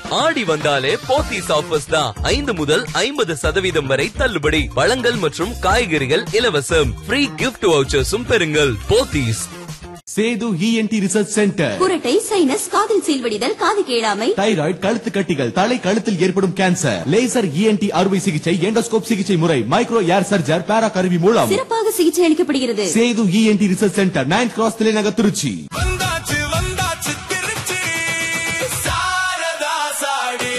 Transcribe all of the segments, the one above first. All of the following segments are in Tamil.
ஆடி வந்தாலே போத்தீஸ் ஆஃபர்ஸ் தான் ஐந்து முதல் ஐம்பது சதவீதம் வரை தள்ளுபடி பழங்கள் மற்றும் காய்கறிகள் இலவசம் ஃப்ரீ கிஃப்ட் வவுச்சர்ஸும் பெறுங்கள் Pothys Sethu ENT research centre குரட்டை சைனஸ் காதில் சீல்வடிதல் காது கேளாமை தைராய்டு கழுத்து கட்டிகள் தலை கழுத்தில் ஏற்படும் கேன்சர் லேசர் இஎன்டி அறுவை சிகிச்சை எண்டோஸ்கோப் சிகிச்சை முறை மைக்ரோ ஏர் சர்ஜர் பேரா கருவி மூலம் சிறப்பாக சிகிச்சை அளிக்கப்படுகிறது Sethu ENT research centre nine cross தலைநகர் திருச்சி வந்தாச்சு வந்தாச்சு திருச்சி சாரதா சாடி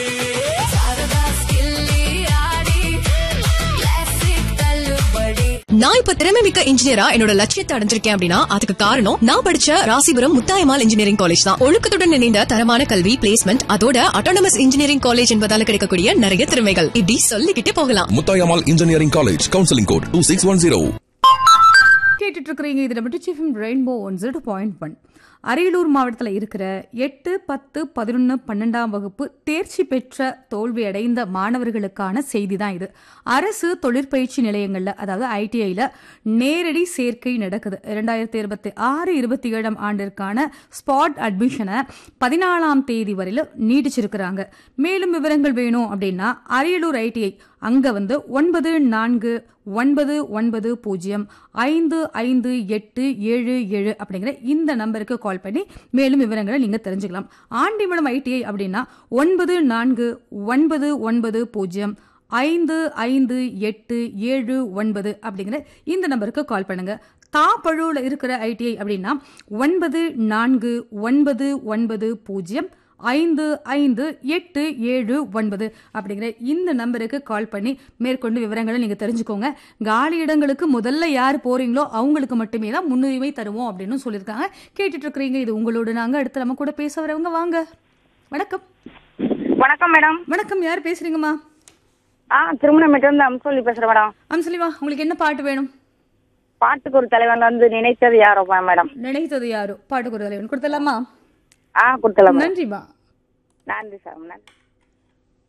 நான் இப்ப திறமை மிக்க இன்ஜினியரா என்னோட லட்சியத்தை அடைஞ்சிருக்கேன் அப்படின்னா அதுக்கு காரணம் நான் படிச்ச ராசிபுரம் முத்தாயமால் இன்ஜினியரிங் காலேஜ் தான் ஒழுக்கத்துடன் இணைந்த தரமான கல்வி பிளேஸ்மெண்ட் அதோட அட்டானமஸ் இன்ஜினியரிங் காலேஜ் என்பதால கிடைக்கக்கூடிய நிறைய திறமைகள் இப்படி சொல்லிக்கிட்டே போகலாம் Muthayammal engineering college counselling code two six one zero கேட்டுட்டு இருக்கிறீங்க இது நம்ம டிச்சிஃபிம் rainbow one zero point one Ariyalur மாவட்டத்தில் இருக்கிற எட்டு பத்து பதினொன்று பன்னெண்டாம் வகுப்பு தேர்ச்சி பெற்ற தோல்வி அடைந்த மாணவர்களுக்கான செய்தி தான் இது அரசு தொழிற்பயிற்சி நிலையங்களில் அதாவது ஐடிஐயில் நேரடி சேர்க்கை நடக்குது இரண்டாயிரத்தி இருபத்தி ஆறு இருபத்தி ஏழாம் ஆண்டிற்கான ஸ்பாட் அட்மிஷனை பதினாலாம் தேதி வரையில் நீடிச்சிருக்கிறாங்க மேலும் விவரங்கள் வேணும் அப்படின்னா அரியலூர் ஐடிஐ அங்கே வந்து ஒன்பது நான்கு ஒன்பது ஒன்பது பூஜ்ஜியம் ஐந்து ஐந்து எட்டு ஏழு ஏழு அப்படிங்கிற இந்த நம்பருக்கு கால் பண்ணி மேலும் விவரங்களை நீங்கள் தெரிஞ்சுக்கலாம் ஆண்டிமடம் ஐடிஐ அப்படின்னா ஒன்பது நான்கு ஒன்பது ஒன்பது பூஜ்ஜியம் ஐந்து ஐந்து எட்டு ஏழு ஒன்பது அப்படிங்கிற இந்த நம்பருக்கு கால் பண்ணுங்க தாப்பழுவில் இருக்கிற ஐடிஐ அப்படின்னா ஒன்பது நான்கு ஒன்பது ஒன்பது பூஜ்ஜியம் ஐந்து ஐந்து எட்டு ஏழு ஒன்பது அப்படிங்கிற இந்த நம்பருக்கு கால் பண்ணி மேற்கொண்டு விவரங்களை நீங்கள் தெரிஞ்சுக்கோங்க காலி இடங்களுக்கு முதல்ல யார் போறீங்களோ அவங்களுக்கு மட்டுமே தான் முன்னுரிமை தருவோம் அப்படின்னு சொல்லியிருக்காங்க கேட்டுட்டு இருக்கிறீங்க இது உங்களோட நாங்கள் அடுத்து நம்ம கூட பேச வரவங்க வாங்க வணக்கம் வணக்கம் மேடம் வணக்கம் யார் பேசுறீங்கம்மா ஆ திருமணமேட்டு வந்து அம்சொல்லி பேசுறேன் மேடம் அம்சலிவா உங்களுக்கு என்ன பாட்டு வேணும் பாட்டுக்கு ஒரு தலைவன் வந்து நினைத்தது யாரோ மேடம் நினைத்தது யாரோ பாட்டுக்கு ஒரு தலைவன் கொடுத்தலாமா ஆ கொடுத்தலாம் மேடம் நன்றிமா நன்றி சார் நன்றி